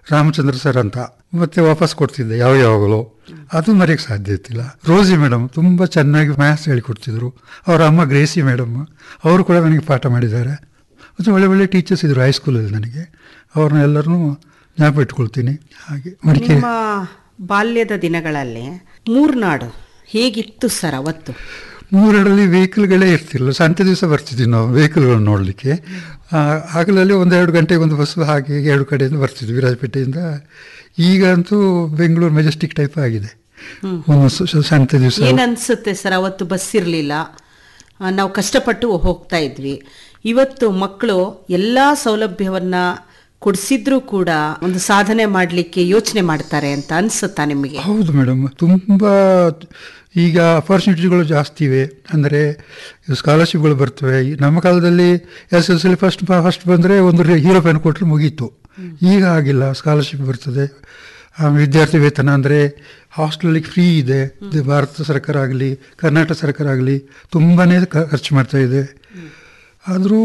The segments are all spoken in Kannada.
ರಾಮಚಂದ್ರ ಸರ್ ಅಂತ ಮತ್ತೆ ವಾಪಸ್ ಕೊಡ್ತಿದ್ದೆ ಯಾವ ಯಾವಾಗಲೂ ಅದು ಮರೆಯಕ್ಕೆ ಸಾಧ್ಯ ಇತ್ತಿಲ್ಲ ರೋಸಿ ಮೇಡಮ್ ತುಂಬ ಚೆನ್ನಾಗಿ ಮ್ಯಾಥ್ಸ್ ಹೇಳಿಕೊಡ್ತಿದ್ರು ಅವರ ಅಮ್ಮ ಗ್ರೇಸಿ ಮೇಡಮ್ ಅವರು ಕೂಡ ನನಗೆ ಪಾಠ ಮಾಡಿದ್ದಾರೆ ಮತ್ತು ಒಳ್ಳೆ ಒಳ್ಳೆ ಟೀಚರ್ಸ್ ಇದ್ರು ಹೈಸ್ಕೂಲಲ್ಲಿ ನನಗೆ ಅವ್ರನ್ನ ಎಲ್ಲರನ್ನೂ ಜ್ಞಾಪ ಇಟ್ಕೊಳ್ತೀನಿ ಹಾಗೆ ಮಡಿಕೇರಿ ನಿಮ್ಮ ಬಾಲ್ಯದ ದಿನಗಳಲ್ಲಿ ಮೂರ್ನಾಡು ಹೇಗಿತ್ತು ಸರ್ ಅವತ್ತು ಮೂರರಲ್ಲಿ ವೆಹಿಕಲ್ಗಳೇ ಇರ್ತಿರಲಿಲ್ಲ ಸಂತೆ ದಿವಸ ಬರ್ತಿದ್ವಿ ನಾವು ವೆಹಿಕಲ್ಗಳನ್ನ ನೋಡಲಿಕ್ಕೆ ಹಗಲಲ್ಲಿ ಒಂದೆರಡು ಗಂಟೆಗೆ ಒಂದು ಬಸ್ ಹಾಗೆ ಹೀಗೆ ಎರಡು ಕಡೆಯಿಂದ ಬರ್ತಿದ್ವಿ ವಿರಾಜಪೇಟೆಯಿಂದ ಈಗ ಅಂತೂ ಬೆಂಗಳೂರು ಮೆಜೆಸ್ಟಿಕ್ ಟೈಪ್ ಆಗಿದೆ ಒಂದು ಸ- ಸ- ಸಂತೆ ದಿವಸ ಏನ್ ಅನ್ಸುತ್ತೆ ಸರ್ ಅವತ್ತು ಬಸ್ ಇರಲಿಲ್ಲ ನಾವು ಕಷ್ಟಪಟ್ಟು ಹೋಗ್ತಾ ಇದ್ವಿ ಇವತ್ತು ಮಕ್ಕಳು ಎಲ್ಲಾ ಸೌಲಭ್ಯವನ್ನ ಕೊಡಿಸಿದ್ರೂ ಕೂಡ ಒಂದು ಸಾಧನೆ ಮಾಡಲಿಕ್ಕೆ ಯೋಚನೆ ಮಾಡ್ತಾರೆ ಅಂತ ಅನ್ಸುತ್ತಾ ನಿಮಗೆ ಹೌದು ಮೇಡಮ್ ತುಂಬ ಈಗ ಅಪಾರ್ಚುನಿಟಿಗಳು ಜಾಸ್ತಿ ಇವೆ ಅಂದರೆ ಸ್ಕಾಲರ್ಶಿಪ್ಗಳು ಬರ್ತವೆ ಈ ನಮ್ಮ ಕಾಲದಲ್ಲಿ S S L first first ಬಂದರೆ ಒಂದು ಹೀರೋ ಪೆನ್ ಕೊಟ್ಟರೆ ಮುಗೀತು ಈಗ ಆಗಿಲ್ಲ ಸ್ಕಾಲರ್ಶಿಪ್ ಬರ್ತದೆ ಆಮೇಲೆ ವಿದ್ಯಾರ್ಥಿ ವೇತನ ಅಂದರೆ ಹಾಸ್ಟೆಲಿಗೆ ಫ್ರೀ ಇದೆ ಇದು ಭಾರತ ಸರ್ಕಾರ ಆಗಲಿ ಕರ್ನಾಟಕ ಸರ್ಕಾರ ಆಗಲಿ ತುಂಬಾ ಖರ್ಚು ಮಾಡ್ತಾ ಇದೆ ಆದರೂ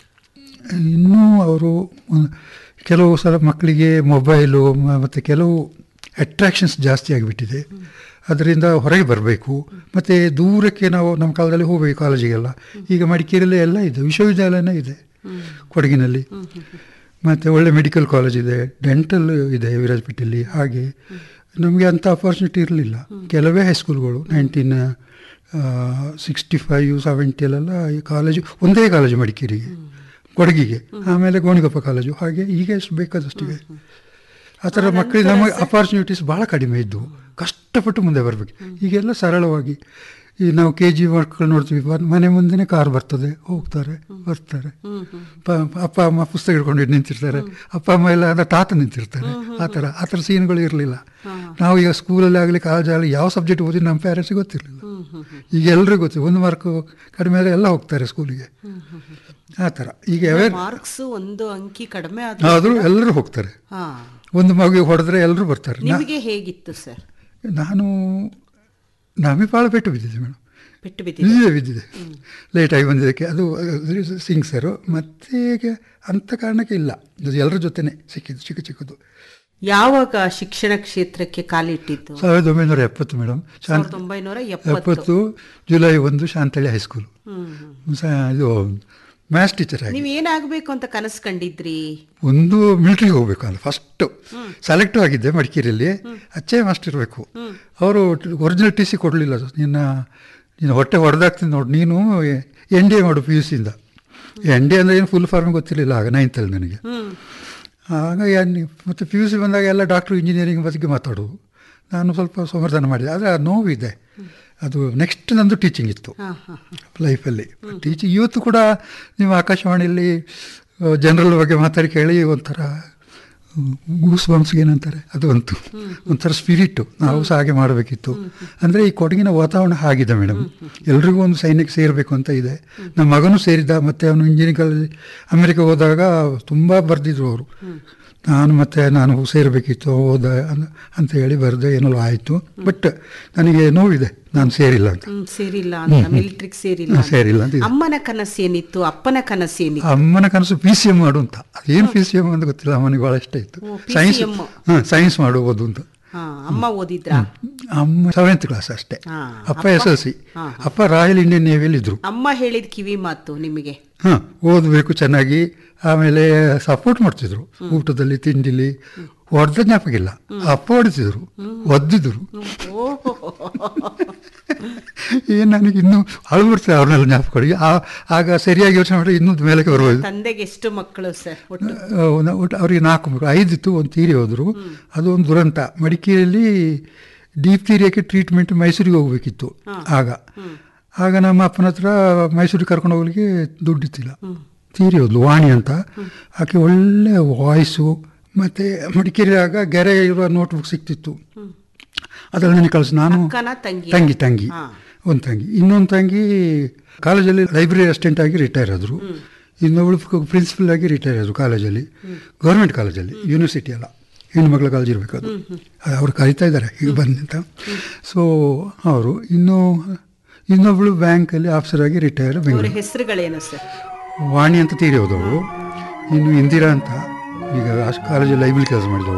ಇನ್ನೂ ಅವರು ಒಂದು- ಕೆಲವು ಸಲ ಮಕ್ಕಳಿಗೆ ಮೊಬೈಲು ಮತ್ತು ಕೆಲವು ಅಟ್ರಾಕ್ಷನ್ಸ್ ಜಾಸ್ತಿ ಆಗಿಬಿಟ್ಟಿದೆ ಅದರಿಂದ ಹೊರಗೆ ಬರಬೇಕು ಮತ್ತು ದೂರಕ್ಕೆ ನಾವು ನಮ್ಮ ಕಾಲದಲ್ಲಿ ಹೋಗಬೇಕು ಕಾಲೇಜಿಗೆಲ್ಲ ಈಗ ಮಡಿಕೇರಿಯಲ್ಲಿ ಎಲ್ಲ ಇದೆ ವಿಶ್ವವಿದ್ಯಾಲಯನೇ ಇದೆ ಕೊಡಗಿನಲ್ಲಿ ಮತ್ತು ಒಳ್ಳೆ ಮೆಡಿಕಲ್ ಕಾಲೇಜ್ ಇದೆ ಡೆಂಟಲ್ ಇದೆ ವಿರಾಜಪೇಟೆಯಲ್ಲಿ ಹಾಗೆ ನಮಗೆ ಅಂಥ ಅಪಾರ್ಚುನಿಟಿ ಇರಲಿಲ್ಲ ಕೆಲವೇ ಹೈಸ್ಕೂಲ್ಗಳು ನೈನ್ಟೀನ್ ಸಿಕ್ಸ್ಟಿ ಫೈವ್ ಸೆವೆಂಟಿಯಲ್ಲೆಲ್ಲ ಈ ಕಾಲೇಜು ಒಂದೇ ಕಾಲೇಜು ಮಡಿಕೇರಿಗೆ ಕೊಡಗಿಗೆ ಆಮೇಲೆ ಗೋಣಿಗೊಪ್ಪ ಕಾಲೇಜು ಹಾಗೆ ಈಗ ಎಷ್ಟು ಬೇಕಾದಷ್ಟಿವೆ ಆ ಥರ ಮಕ್ಕಳಿಗೆ ನಮಗೆ ಅಪಾರ್ಚುನಿಟೀಸ್ ಭಾಳ ಕಡಿಮೆ ಇದ್ದವು ಕಷ್ಟಪಟ್ಟು ಮುಂದೆ ಬರಬೇಕು ಈಗೆಲ್ಲ ಸರಳವಾಗಿ ಈ ನಾವು ಕೆ ಜಿ ಮಕ್ಕಳು ನೋಡ್ತೀವಿ ಬ- ಮನೆ ಮುಂದೆನೇ ಕಾರ್ ಬರ್ತದೆ ಹೋಗ್ತಾರೆ ಬರ್ತಾರೆ ಪ- ಅಪ್ಪ ಅಮ್ಮ ಪುಸ್ತಕ ಹಿಡ್ಕೊಂಡು ನಿಂತಿರ್ತಾರೆ ಅಪ್ಪ ಅಮ್ಮ ಎಲ್ಲ ಅಂದ್ರೆ ತಾತ ನಿಂತಿರ್ತಾರೆ ಆ ಥರ ಆ ಥರ ಸೀನ್ಗಳು ಇರಲಿಲ್ಲ ನಾವು ಈಗ ಸ್ಕೂಲಲ್ಲಿ ಆಗಲಿ ಕಾಲೇಜಲ್ಲಿ ಯಾವ ಸಬ್ಜೆಕ್ಟ್ ಓದಿ ನಮ್ಮ ಪ್ಯಾರೆಂಟ್ಸಿಗೆ ಗೊತ್ತಿರಲಿಲ್ಲ ಈಗ ಎಲ್ರಿಗೂ ಗೊತ್ತಿದೆ ಒಂದು ಮಾರ್ಕ್ ಕಡಿಮೆ ಆದರೆ ಎಲ್ಲ ಹೋಗ್ತಾರೆ ಸ್ಕೂಲಿಗೆ ಆ ಥರ ಈಗ ಅವೇ- ಮಾರ್ಕ್ಸ್ ಒಂದು ಅಂಕಿ ಕಡಿಮೆ ಆದ್ರೂ ಆದರೂ ಎಲ್ಲರೂ ಹೋಗ್ತಾರೆ ಹಾ ಒಂದು ಮಗುವಿಗೆ ಹೊಡೆದ್ರೆ ಎಲ್ಲರೂ ಬರ್ತಾರೆ ನಾ- ನಿಮಗೆ ಹೇಗಿತ್ತು ಸರ್ ನಾನು ನಮಗೆ ಭಾಳ ಪೆಟ್ಟು ಬಿದ್ದಿದೆ ಮೇಡಮ್ ಬಿಟ್ಟು ಬಿದ್ದಿದೆ ಬಿದ್ದಿದೆ ಬಿದ್ದಿದೆ ಲೇಟಾಗಿ ಬಂದಿದ್ದಕ್ಕೆ ಅದು ಸಿಂಗ್ ಸರು ಮತ್ತೆ ಈಗ ಅಂಥ ಕಾರಣಕ್ಕೆ ಇಲ್ಲ ಅದು ಎಲ್ಲರ ಜೊತೆನೆ ಸಿಕ್ಕಿದ್ದು ಚಿಕ್ಕ ಚಿಕ್ಕದು ಯಾವಾಗ ಶಿಕ್ಷಣ ಕ್ಷೇತ್ರಕ್ಕೆ ಕಾಲಿಟ್ಟಿದ್ದು ಸಾವಿರದ ಒಂಬೈನೂರ ಎಪ್ಪತ್ತು ಮೇಡಮ್ ಸಾವಿರದ ಒಂಬೈನೂರ ಎಪ್ಪತ್ತು ಎಪ್ಪತ್ತು ಜುಲೈ ಒಂದು ಶಾಂತಳ್ಳಿ ಹೈಸ್ಕೂಲು ಸ- ಇದು ಮ್ಯಾಥ್ಸ್ ಟೀಚರ್ ಆಗಿ ನೀವ್ ಏನಾಗ್ಬೇಕು ಅಂತ ಕನಸು ಕಂಡಿದ್ರಿ ಒಂದು ಮಿಲಿಟ್ರಿಗೆ ಹೋಗ್ಬೇಕು ಅಂತ ಫಸ್ಟು ಸೆಲೆಕ್ಟ್ ಆಗಿದ್ದೆ ಮಡಿಕೇರಿಯಲ್ಲಿ ಅಚ್ಚೇ ಮಾಸ್ಟರ್ ಇರಬೇಕು ಅವರು ಒರಿಜಿನಲ್ ಟಿ ಸಿ ಕೊಡಲಿಲ್ಲ ನಿನ್ನ ನೀನು ಹೊಟ್ಟೆ ಹೊಡೆದಾಗ್ತೀನಿ ನೋಡಿ ನೀನು ಎನ್ ಡಿ ಎ ಮಾಡು ಪಿ ಯು ಸಿಯಿಂದ ಎನ್ ಡಿ ಅಂದರೆ ಏನು ಫುಲ್ ಫಾರ್ಮ್ ಗೊತ್ತಿರಲಿಲ್ಲ ಆಗ ನೈನ್ತಲ್ಲಿ ನನಗೆ ಆಗ ಏನ್ ಮತ್ತು ಪಿ ಯು ಸಿ ಬಂದಾಗ ಎಲ್ಲ ಡಾಕ್ಟ್ರು ಇಂಜಿನಿಯರಿಂಗ್ ಬಗ್ಗೆ ಮಾತಾಡೋದು ನಾನು ಸ್ವಲ್ಪ ಸಮಾಧಾನ ಮಾಡಿದೆ ಆದರೆ ಆ ನೋವಿದೆ ಅದು ನೆಕ್ಸ್ಟ್ ನಂದು ಟೀಚಿಂಗ್ ಇತ್ತು ಹಾ ಹಾ ಲೈಫಲ್ಲಿ ಟೀಚಿಂಗ್ ಇವತ್ತು ಕೂಡ ನೀವು ಆಕಾಶವಾಣಿಯಲ್ಲಿ ಜನರಲ್ ಬಗ್ಗೆ ಮಾತಾಡಿ ಕೇಳಿ ಒಂಥರ ಗೂಸ್ ಬಂಪ್ಸ್ಗೆ ಏನಂತಾರೆ ಅದು ಅಂತು ಒಂಥರ ಸ್ಪಿರಿಟ್ಟು ನಾವು ಸಹ ಹಾಗೆ ಮಾಡಬೇಕಿತ್ತು ಅಂದರೆ ಈ ಕೊಡಗಿನ ವಾತಾವರಣ ಆಗಿದೆ ಮೇಡಮ್ ಎಲ್ರಿಗೂ ಒಂದು ಸೈನ್ಯಕ್ಕೆ ಸೇರಬೇಕು ಅಂತ ಇದೆ ನಮ್ಮ ಮಗನೂ ಸೇರಿದ ಮತ್ತು ಅವನು ಇಂಜಿನಿಯರಿಂಗ್ ಕಾಲೇಜ್ ಅಮೆರಿಕ ಹೋದಾಗ ತುಂಬ ಬರೆದಿದ್ರು ಅವರು ನಾನು ಮತ್ತೆ ನಾನು ಸೇರಬೇಕಿತ್ತು ಹೋದ ಅನ್- ಅಂತ ಹೇಳಿ ಬರೆದೆ ಏನೋ ಆಯಿತು ಬಟ್ ನನಗೆ ನೋವಿದೆ ನಾನು ಸೇರಿಲ್ಲ ಅಂತ ಹ್ಮ್ ಸೇರಿಲ್ಲ ಅಂತ ಮಿಲಿಟ್ರಿಗೆ ಸೇರಿಲ್ಲ ಅಂತ. ಸೇರಿಲ್ಲ ಅಂತ ಇದೆ. ಅಮ್ಮನ ಕನಸು ಏನಿತ್ತು ಅಪ್ಪನ ಕನಸು ಏನಿತ್ತು ಅಮ್ಮನ ಕನಸು ಪಿ ಸಿ ಎಮ್ ಮಾಡು ಅಂತ ಅದೇನು ಪಿ ಸಿ ಎಮ್ ಅಂತ ಗೊತ್ತಿಲ್ಲ ಅಮ್ಮನಿಗೆ ಭಾಳ ಇಷ್ಟ ಇತ್ತು ಓ, ಸೈನ್ಸ್ PCM. ಹಾಂ ಸೈನ್ಸ್ ಮಾಡುವುದು ಅಂತ ಹಾ ಅಮ್ಮ ಓದಿದ್ರ ಅಮ್ಮ ಸೆವೆಂತ್ ಕ್ಲಾಸ್ ಅಷ್ಟೇ ಹಾ, ಅಪ್ಪ ಎಸ್ ಎಲ್ ಸಿ ಹಾ, ಅಪ್ಪ ರಾಯಲ್ ಇಂಡಿಯನ್ ನೇವಿಯಲ್ಲಿ ಇದ್ರು ಅಮ್ಮ ಹೇಳಿದ ಕಿವಿ ಮಾತು ನಿಮಗೆ ಹಾಂ ಓದಬೇಕು ಚೆನ್ನಾಗಿ ಆಮೇಲೆ ಸಪೋರ್ಟ್ ಮಾಡ್ತಿದ್ರು ಊಟದಲ್ಲಿ ತಿಂಡಿಲಿ ಹೊಡೆದ ಜ್ಞಾಪಕ ಇಲ್ಲ ಅಪ್ಪ ಹೊಡಿತಿದ್ರು ಒದ್ದಿದ್ರು ಓಹೋ ಏನು ನನಗೆ ಇನ್ನೂ ಅಳು ಬರ್ತದೆ ಅವ್ರನ್ನೆಲ್ಲ ಜ್ಞಾಪಕ ಕೊಡಿ ಆ- ಆಗ ಸರಿಯಾಗಿ ಯೋಚನೆ ಮಾಡಿ ಇನ್ನೂ ಮೇಲಕ್ಕೆ ಬರ್ಬೋದು ತಂದೆಗೆ ಎಷ್ಟು ಮಕ್ಕಳು ಸರ್ ಒಟ್ಟು ಆ, ಒಂದು- ಒಟ್ಟು ಅವರಿಗೆ ನಾಲ್ಕು ಮಕ್ಕಳು ಐದಿತ್ತು ಒಂದು ತೀರಿ ಹೋದರು ಅದು ಒಂದು ದುರಂತ ಮಡಿಕೇರಿಯಲ್ಲಿ ಡೀಪ್ ತೀರಿಯಕ್ಕೆ ಟ್ರೀಟ್ಮೆಂಟ್ ಮೈಸೂರಿಗೆ ಹೋಗಬೇಕಿತ್ತು ಆಗ ಆಗ ನಮ್ಮ ಅಪ್ಪನ ಹತ್ರ ಮೈಸೂರಿಗೆ ಕರ್ಕೊಂಡು ಹೋಗ್ಲಿಕ್ಕೆ ದುಡ್ಡಿತ್ತಿಲ್ಲ ತೀರಿ ಹೋದ್ಲು ವಾಣಿ ಅಂತ ಆಕೆ ಒಳ್ಳೆ ವಾಯ್ಸು ಮತ್ತು ಮಡಿಕೇರಿ ಆಗ ಗೆರೆ ಇರುವ ನೋಟ್ಬುಕ್ ಸಿಕ್ತಿತ್ತು ಅದರಲ್ಲಿ ನನಗೆ ಕಳಿಸಿ ನಾನು ಅಕ್ಕನ ತಂಗಿ ತಂಗಿ ತಂಗಿ ಹಾ. ಒಂದು ತಂಗಿ ಇನ್ನೊಂದು ತಂಗಿ ಕಾಲೇಜಲ್ಲಿ ಲೈಬ್ರರಿ ಅಸಿಸ್ಟೆಂಟ್ ಆಗಿ ರಿಟೈರ್ ಆದರು ಇನ್ನೊಬ್ಳು ಪ್ರಿನ್ಸಿಪಲ್ ಆಗಿ ರಿಟೈರ್ ಆದರು ಕಾಲೇಜಲ್ಲಿ ಗೌರ್ಮೆಂಟ್ ಕಾಲೇಜಲ್ಲಿ ಯೂನಿವರ್ಸಿಟಿ ಅಲ್ಲ ಹೆಣ್ಮಕ್ಳ ಕಾಲೇಜ್ ಇರಬೇಕು ಅದು ಅದು ಅವ್ರು ಕರಿತಾ ಇದ್ದಾರೆ ಈಗ ಬನ್ನಿ ಅಂತ ಸೊ ಅವರು ಇನ್ನು ಇನ್ನೊಬ್ಳು ಬ್ಯಾಂಕಲ್ಲಿ ಆಫೀಸರ್ ಆಗಿ ರಿಟೈರ್ ಅವರ ಬೆಂಗಳೂರು ಹೆಸರುಗಳೇನು ಸರ್ ವಾಣಿ ಅಂತ ತೀರಿ ಹೋದವರು ಇನ್ನು ಇಂದಿರಾ ಅಂತ ಈಗ ಕಾಲೇಜಲ್ಲಿ ಲೈಬ್ರರಿ ಕೆಲಸ ಮಾಡಿದವರು